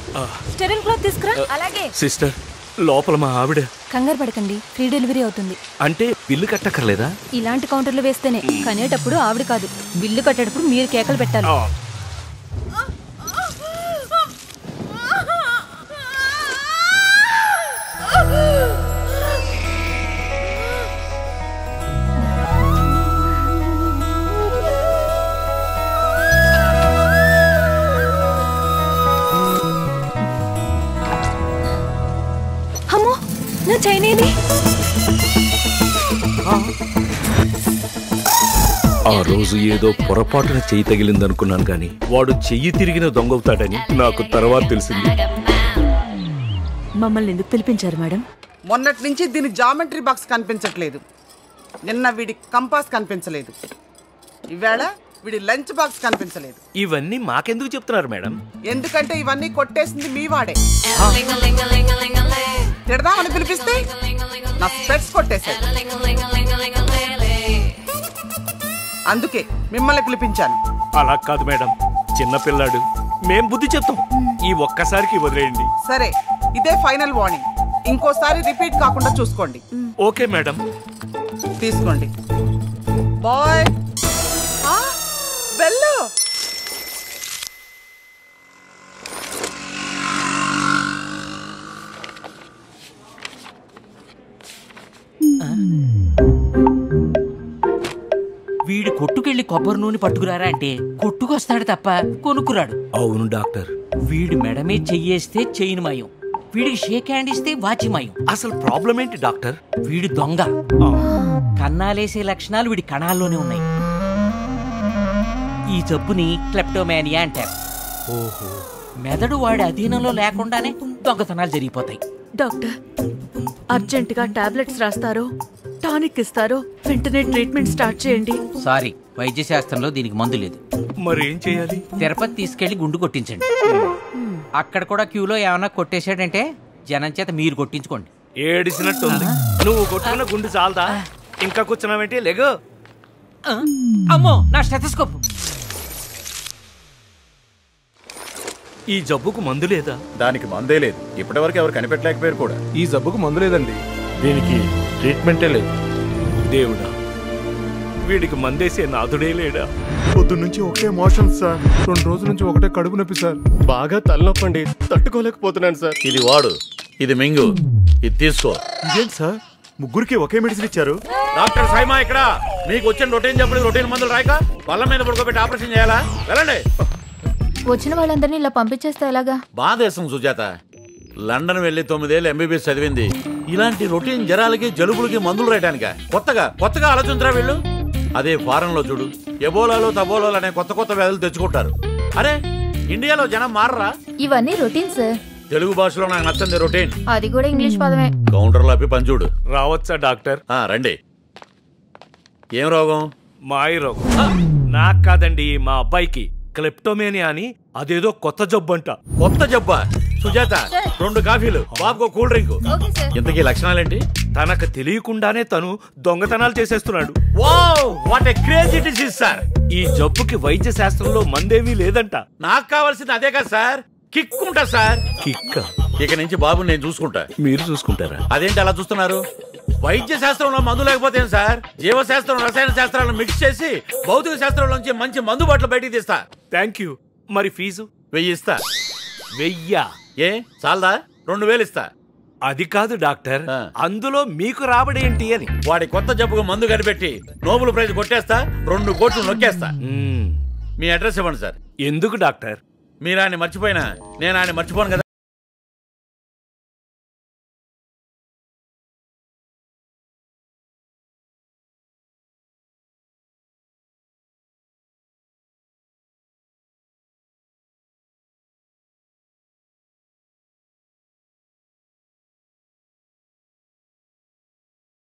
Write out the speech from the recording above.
Styrene cloth తీసుకురా అలాగే sister లోపల మా ఆవిడ కంగారు పడకండి ఫ్రీ డెలివరీ అవుతుంది అంటే బిల్లు కట్టక్కర్లేదా ఇలాంటి కౌంటర్లు వేస్తేనే కనేటప్పుడు ఆవిడ కాదు బిల్లు కట్టేటప్పుడు మీరు కేకలు పెట్టాలి ఆ, అమ్మో నా చైనేది ఆ రోజు ఏదో పొరపాటున చెయ్యి తగిలిందనుకున్నాను కానీ వాడు చెయ్యి తిరిగిన దొంగవుతాడని నాకు తర్వాత తెలిసింది మమ్మల్ని ఎందుకు పిలిపించారు మేడం మొన్నటి నుంచి దీని జామెట్రీ బాక్స్ కనిపించట్లేదు నిన్న వీడి కంపాస్ కనిపించలేదు ఈవేళ వీడి లంచ్ బాక్స్ కనిపించలేదు ఇవన్నీ మాకెందుకు చెప్తున్నారు మేడం ఎందుకంటే ఇవన్నీ కొట్టేసింది మీ వాడే తిడదామని పిలిపిస్తే నా స్పెట్స్ కొట్టేశాడు అందుకే మిమ్మల్ని పిలిపించాను అలా కాదు మేడం చిన్న పిల్లాడు మేం బుద్ధి చెప్తాం ఈ ఒక్కసారికి వదిలేయండి సరే ఇదే ఫైనల్ వార్నింగ్ ఇంకోసారి రిపీట్ కాకుండా చూసుకోండి ఓకే మేడం తీసుకోండి బాయ్ బెల్లు వీడు కొట్టుకెళ్లి కొబ్బరి నూనె పట్టుకురారా అంటే కొట్టుకొస్తాడు తప్ప కొనుక్కురాడు అవును డాక్టర్ వీడు మెడమే చెయ్యేస్తే చెయ్యిన మాయం వీడికి షేక్ హ్యాండ్ ఇస్తే వాచి మాయం అసలు ప్రాబ్లం ఏంటి డాక్టర్ వీడు దొంగ కన్నాలేసే లక్షణాలు వీడి కణాల్లోనే ఉన్నాయి ఈ జబ్బుని క్లెప్టోమానియా అంటారు ఓహో మెదడు వాడి అధీనంలో లేకుండానే దొంగతనాలు జరిగిపోతాయి డాక్టర్ అర్జెంటుగా టాబ్లెట్స్ రాస్తారో టానిక్ ఇస్తారో వెంటనే ట్రీట్మెంట్ స్టార్ట్ చేయండి సారీ వైద్య శాస్త్రంలో దీనికి మందు లేదు మరి ఏం చేయాలి తిరుపతి తీసుకెళ్లి గుండు కొట్టించండి అక్కడ కూడా క్యూలో ఏమన్నా కొట్టేశాడంటే జనం చేత మీరు కొట్టించుకోండి ఏడిసినట్టుంది నువ్వు కొట్టుకున్న గుండు చాలదా ఇంకా కూర్చున్నావేంటి లెగో ఆ, అమ్మో నా స్టెథోస్కోప్ ఈ జబ్బుకు మందు లేదా దానికి మందే లేదు ఇప్పటివరకు ఎవరు కనిపెట్టలేకపోయారు కూడా ఈ జబ్బుకు మందు లేదండి దీనికి ట్రీట్మెంటే లేదు దేవుడా వీడికి మందేసే నాథుడే లేడా పొద్దున్నుంచి ఒకటే మోషన్ సార్ రెండు రోజుల నుంచి ఒకటే కడుపు నొప్పి సార్ బాగా తలనొప్పండి తట్టుకోలేకపోతున్నాను సార్ ఇది వాడు ఇది మింగు ఇది తీసుకో ఇదేంటి సార్ ముగ్గురికి ఒకే మెడిసిన్ ఇచ్చారు డాక్టర్ సైమా ఇక్కడ మీకు వచ్చిన రొటీన్ చెప్పండి రొటీన్ మందులు రాయక పళ్ళ మీద పడుకోబెట్టి ఆపరేషన్ చేయాలా వెళ్ళండి వచ్చిన వాళ్ళందరినీ ఇలా పంపించేస్తే ఎలాగా బాధేసం సుజాత లండన్ వెళ్ళి తొమ్మిదేళ్ళు ఎంబీబీఎస్ చదివింది ఇలాంటి రొటీన్ జ్వరాలకి జలుబులకి మందులు రాయడానిక కొత్తగా కొత్తగా ఆలోచించరా వీళ్ళు అదే ఫారెన్ లో చూడు ఎబోలాలో తబోలాలు అనే కొత్త కొత్త వ్యాధులు తెచ్చుకుంటారు అరే ఇండియాలో జనం మారరా ఇవన్నీ రొటీన్ సార్ తెలుగు భాషలో నాకు నచ్చింది రొటీన్ అది కూడా ఇంగ్లీష్ పదమే కౌంటర్లో అప్పి పంచుడు రావచ్చా డాక్టర్ ఆ, రండి ఏం రోగం మాయి రోగం నాకు కాదండి మా అబ్బాయికి క్లెప్టోమేనియా అని అదేదో కొత్త జబ్బు అంట కొత్త జబ్బా సుజాత రెండు కాఫీలు బాబుకో కూల్ డ్రింక్ ఇంతకీ లక్షణాలేంటి తనకు తెలియకుండానే తను దొంగతనాలు చేసేస్తున్నాడు wow what a crazy disease sir ఈ జబ్బుకి వైద్య శాస్త్రంలో మందేమీ లేదంట నాకు కావాల్సింది అదే కదా సార్ కిక్ ఉంటా సార్ కిక్క ఇక నుంచి బాబు నేను చూసుకుంటా మీరు చూసుకుంటారా అదేంటి అలా చూస్తున్నారు వైద్య శాస్త్రంలో మందు లేకపోతే ఏం సార్ జీవశాస్త్రం రసాయన శాస్త్రాలను మిక్స్ చేసి భౌతిక శాస్త్రంలోంచి మంచి మందు బాటలు బయటికి తీస్తా థ్యాంక్ యూ మరి ఫీజు వెయ్యి ఇస్తా వెయ్యా ఏ చాలదా రెండు వేలు ఇస్తా అది కాదు డాక్టర్ ఆ. అందులో మీకు రాబడి ఏంటి అని వాడి కొత్త జబ్బుకు మందు కనిపెట్టి నోబుల్ ప్రైజ్ కొట్టేస్తా రెండు కోట్లు నొక్కేస్తా మ్మ్. మీ అడ్రస్ ఇవ్వండి సార్ ఎందుకు డాక్టర్ మీరు ఆయన మర్చిపోయినా నేను ఆయన మర్చిపోను కదా